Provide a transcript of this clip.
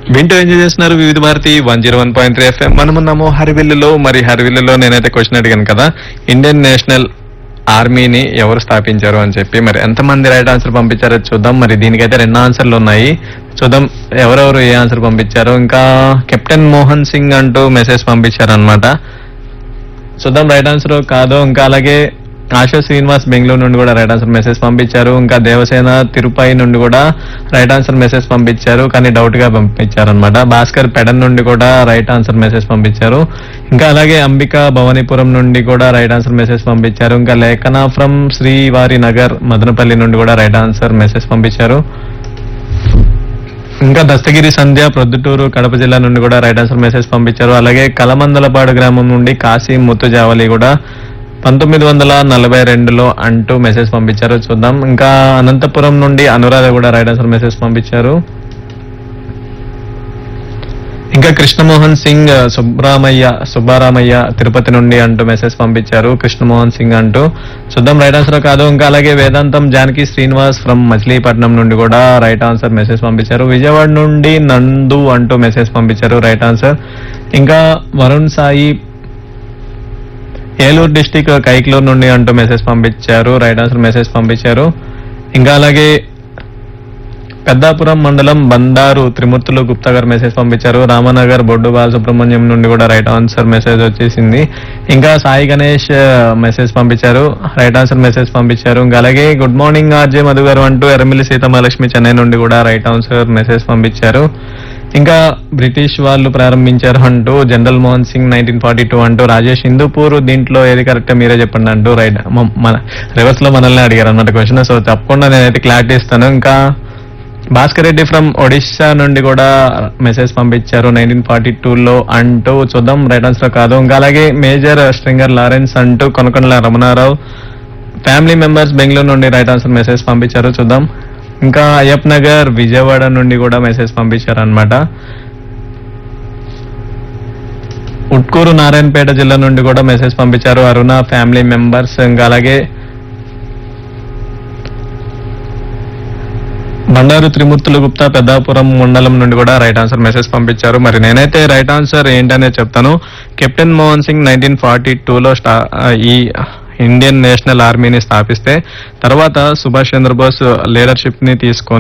వింటూ ఎంజాయ్ చేస్తున్నారు Vividh Bharati one zero one point three FM మనమున్నాము హరివిల్లులో మరి హరివిల్లులో నేనైతే క్వశ్చన్ అడిగాను కదా ఇండియన్ నేషనల్ ఆర్మీని ఎవరు స్థాపించారు అని చెప్పి మరి ఎంతమంది రైట్ ఆన్సర్ పంపించారో చూద్దాం మరి దీనికైతే రెండు ఆన్సర్లు ఉన్నాయి చూద్దాం ఎవరెవరు ఏ ఆన్సర్ పంపించారు ఇంకా కెప్టెన్ మోహన్ సింగ్ అంటూ మెసేజ్ పంపించారు అనమాట చూద్దాం రైట్ ఆన్సర్ కాదు ఇంకా అలాగే ఆశా శ్రీనివాస్ బెంగళూరు నుండి కూడా రైట్ ఆన్సర్ మెసేజ్ పంపించారు ఇంకా దేవసేన తిరుపతి నుండి కూడా రైట్ ఆన్సర్ మెసేజ్ పంపించారు కానీ డౌట్ గా పంపించారు అనమాట భాస్కర్ పెడన్ నుండి కూడా రైట్ ఆన్సర్ మెసేజ్ పంపించారు ఇంకా అలాగే అంబిక భవానీపురం నుండి కూడా రైట్ ఆన్సర్ మెసేజ్ పంపించారు ఇంకా లేఖన ఫ్రమ్ శ్రీవారి నగర్ మదనపల్లి నుండి కూడా రైట్ ఆన్సర్ మెసేజ్ పంపించారు ఇంకా దస్తగిరి సంధ్య ప్రొద్దుటూరు కడప జిల్లా నుండి కూడా రైట్ ఆన్సర్ మెసేజ్ పంపించారు అలాగే కలమందలపాడు గ్రామం నుండి కాశీ ముత్తుజావలి కూడా పంతొమ్మిది వందల నలభై రెండులో అంటూ మెసేజ్ పంపించారు చూద్దాం ఇంకా అనంతపురం నుండి అనురాధ కూడా రైట్ ఆన్సర్ మెసేజ్ పంపించారు ఇంకా కృష్ణమోహన్ సింగ్ సుబ్రామయ్య సుబ్బారామయ్య తిరుపతి నుండి అంటూ మెసేజ్ పంపించారు కృష్ణమోహన్ సింగ్ అంటూ చూద్దాం రైట్ ఆన్సర్ కాదు ఇంకా అలాగే వేదాంతం జానకి శ్రీనివాస్ ఫ్రమ్ మచిలీపట్నం నుండి కూడా రైట్ ఆన్సర్ మెసేజ్ పంపించారు విజయవాడ నుండి నందు అంటూ మెసేజ్ పంపించారు రైట్ ఆన్సర్ ఇంకా వరుణ్ సాయి ఏలూరు డిస్టిక్ కైక్లూరు నుండి అంటూ మెసేజ్ పంపించారు రైట్ ఆన్సర్ మెసేజ్ పంపించారు ఇంకా అలాగే పెద్దాపురం మండలం బండారు త్రిమూర్తులు గుప్తా గారు మెసేజ్ పంపించారు రామనగర్ బొడ్డు బాలసుబ్రహ్మణ్యం నుండి కూడా రైట్ ఆన్సర్ మెసేజ్ వచ్చేసింది ఇంకా సాయి గణేష్ మెసేజ్ పంపించారు రైట్ ఆన్సర్ మెసేజ్ పంపించారు ఇంకా అలాగే గుడ్ మార్నింగ్ ఆర్జే మధు గారు అంటూ ఎర్రమిల్లి సీతమహాలక్ష్మి చెన్నై నుండి కూడా రైట్ ఆన్సర్ మెసేజ్ పంపించారు ఇంకా బ్రిటిష్ వాళ్ళు ప్రారంభించారు అంటూ general Mohan Singh nineteen forty two అంటూ రాజేష్ హిందూపూర్ దీంట్లో ఏది కరెక్ట్ మీరే చెప్పండి అంటూ రైట్ మన రివర్స్ లో మనల్ని అడిగారు అన్నమాట క్వశ్చన్ సో తప్పకుండా నేనైతే క్లారిటీ ఇస్తాను ఇంకా భాస్కర్ రెడ్డి ఫ్రమ్ ఒడిశా నుండి కూడా మెసేజ్ పంపించారు నైన్టీన్ ఫార్టీ లో అంటూ చూద్దాం రైట్ ఆన్సర్ కాదు ఇంకా అలాగే మేజర్ స్ట్రింగర్ లారెన్స్ అంటూ కొనకొండల రమణారావు ఫ్యామిలీ మెంబర్స్ బెంగళూరు నుండి రైట్ ఆన్సర్ మెసేజ్ పంపించారు చూద్దాం ఇంకా అయ్యప్ నగర్ విజయవాడ నుండి కూడా మెసేజ్ పంపించారు అనమాట ఉట్కూరు నారాయణపేట జిల్లా నుండి కూడా మెసేజ్ పంపించారు అరుణ ఫ్యామిలీ మెంబర్స్ ఇంకా అలాగే బండారు త్రిమూర్తులు గుప్తా పెద్దాపురం మండలం నుండి కూడా రైట్ ఆన్సర్ మెసేజ్ పంపించారు మరి నేనైతే రైట్ ఆన్సర్ ఏంటనే చెప్తాను captain Mohan Singh nineteen forty టూలో స్టా ఈ ఇండియన్ నేషనల్ ఆర్మీని స్థాపిస్తే తర్వాత సుభాష్ చంద్రబోస్ లీడర్షిప్ ని తీసుకొని